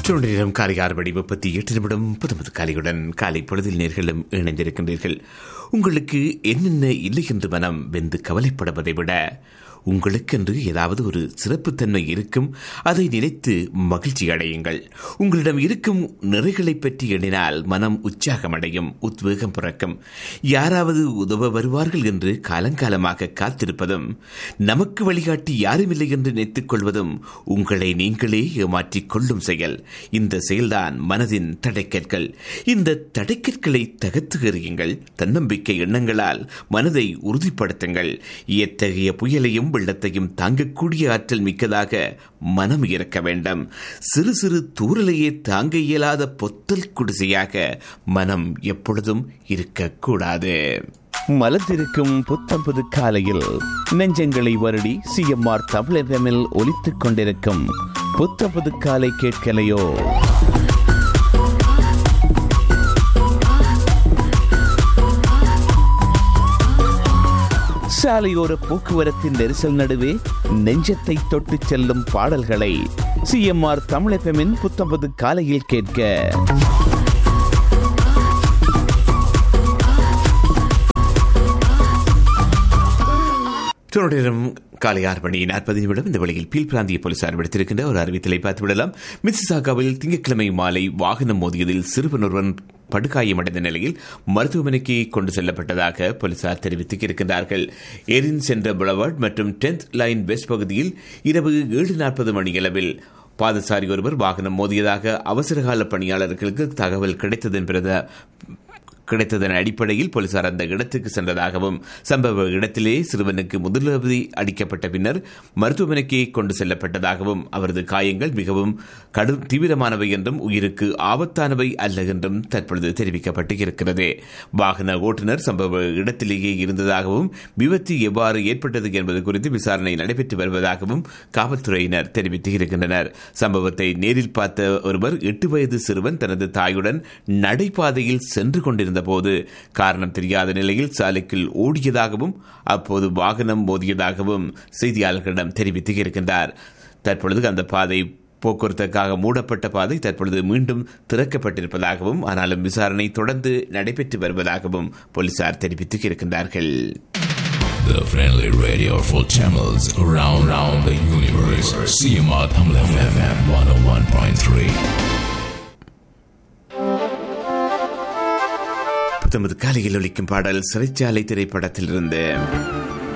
நேரம் காலை ஆறு மணி முப்பத்தி எட்டு நிமிடம் புதுமது காலையுடன் காலை பொழுதில் நேர்களும் இணைந்திருக்கின்றீர்கள் உங்களுக்கு என்னென்ன இல்லை என்று மனம் வெந்து கவலைப்படுவதை விட உங்களுக்கென்று ஏதாவது ஒரு சிறப்புத்தன்மை இருக்கும் அதை நினைத்து மகிழ்ச்சி அடையுங்கள் உங்களிடம் இருக்கும் நிறைகளை பற்றி எண்ணினால் மனம் உற்சாகமடையும் உத்வேகம் பிறக்கும் யாராவது உதவ வருவார்கள் என்று காலங்காலமாக காத்திருப்பதும் நமக்கு வழிகாட்டி யாருமில்லை என்று நினைத்துக் கொள்வதும் உங்களை நீங்களே ஏமாற்றிக் கொள்ளும் செயல் இந்த செயல்தான் மனதின் தடைக்கற்கள் இந்த தடைக்கற்களை தகர்த்து எறியுங்கள் தன்னம்பிக்கை எண்ணங்களால் மனதை உறுதிப்படுத்துங்கள் எத்தகைய புயலையும் வெள்ளத்தையும் தாங்கக்கூடிய ஆற்றல் மிக்கதாக மனம் இருக்க வேண்டும் சிறு சிறு தூரலையே தாங்க இயலாத பொத்தல் குடிசையாக மனம் எப்பொழுதும் இருக்கக்கூடாது மலர்ந்திருக்கும் புத்தம் புது காலையில் நெஞ்சங்களை வருடி சிஎம்ஆர் தமிழ் எஃப்எம்மில் ஒலித்துக் கொண்டிருக்கும் புத்தம் புது காலை கேட்கலையோ சாலையோர போக்குவரத்தின் நெரிசல் நடுவே நெஞ்சத்தை தொட்டு செல்லும் பாடல்களை சிஎம்ஆர் தமிழ் எஃப்எம்மின் புத்தம்பது காலையில் கேட்க நேரம் காலை ஆறு மணி நாற்பது நிமிடம் இந்த வழியில் பீல் பிராந்திய போலீசார் விடுத்திருக்கின்ற ஒரு அறிவித்தலை பார்த்துவிடலாம் மிசிசாகாவில் திங்கட்கிழமை மாலை வாகனம் மோதியதில் சிறுவன் ஒருவன் படுகாயமடைந்த நிலையில் மருத்துவமனைக்கு கொண்டு செல்லப்பட்டதாக போலீசார் தெரிவித்திருக்கின்றார்கள் எரின் சென்ற புலவார்ட் மற்றும் டென்த் லைன் வெஸ்ட் பகுதியில் இரவு ஏழு நாற்பது மணியளவில் பாதசாரி ஒருவர் வாகனம் மோதியதாக அவசரகால பணியாளர்களுக்கு தகவல் கிடைத்ததன் பிறகு கிடைத்ததன் அடிப்படையில் போலீசார் அந்த இடத்துக்கு சென்றதாகவும் சம்பவ இடத்திலே சிறுவனுக்கு முதலுதவி அளிக்கப்பட்ட பின்னர் மருத்துவமனைக்கு கொண்டு செல்லப்பட்டதாகவும் அவரது காயங்கள் மிகவும் கடும் தீவிரமானவை என்றும் உயிருக்கு ஆபத்தானவை அல்ல என்றும் தற்பொழுது தெரிவிக்கப்பட்டு இருக்கிறது வாகன ஓட்டுநர் சம்பவ இடத்திலேயே இருந்ததாகவும் விபத்து எவ்வாறு ஏற்பட்டது என்பது குறித்து விசாரணை நடைபெற்று வருவதாகவும் காவல்துறையினர் தெரிவித்து இருக்கின்றனர் சம்பவத்தை நேரில் பார்த்த ஒருவர் எட்டு வயது சிறுவன் தனது தாயுடன் நடைபாதையில் சென்று கொண்டிருந்த போது காரணம் தெரியாத நிலையில் சாலைக்குள் ஓடியதாகவும் அப்போது வாகனம் மோதியதாகவும் செய்தியாளர்களிடம் தெரிவித்து இருக்கின்றார் தற்பொழுது அந்த பாதை போக்குவரத்துக்காக மூடப்பட்ட பாதை தற்பொழுது மீண்டும் திறக்கப்பட்டிருப்பதாகவும் ஆனாலும் விசாரணை தொடர்ந்து நடைபெற்று வருவதாகவும் போலீசார் தெரிவித்து இருக்கின்றார்கள் The friendly radio for channels around, around the universe. CMR Tamil FM 101.3. புத்தமது காலையில் ஒலிக்கும் பாடல் சிறைச்சாலை திரைப்படத்திலிருந்து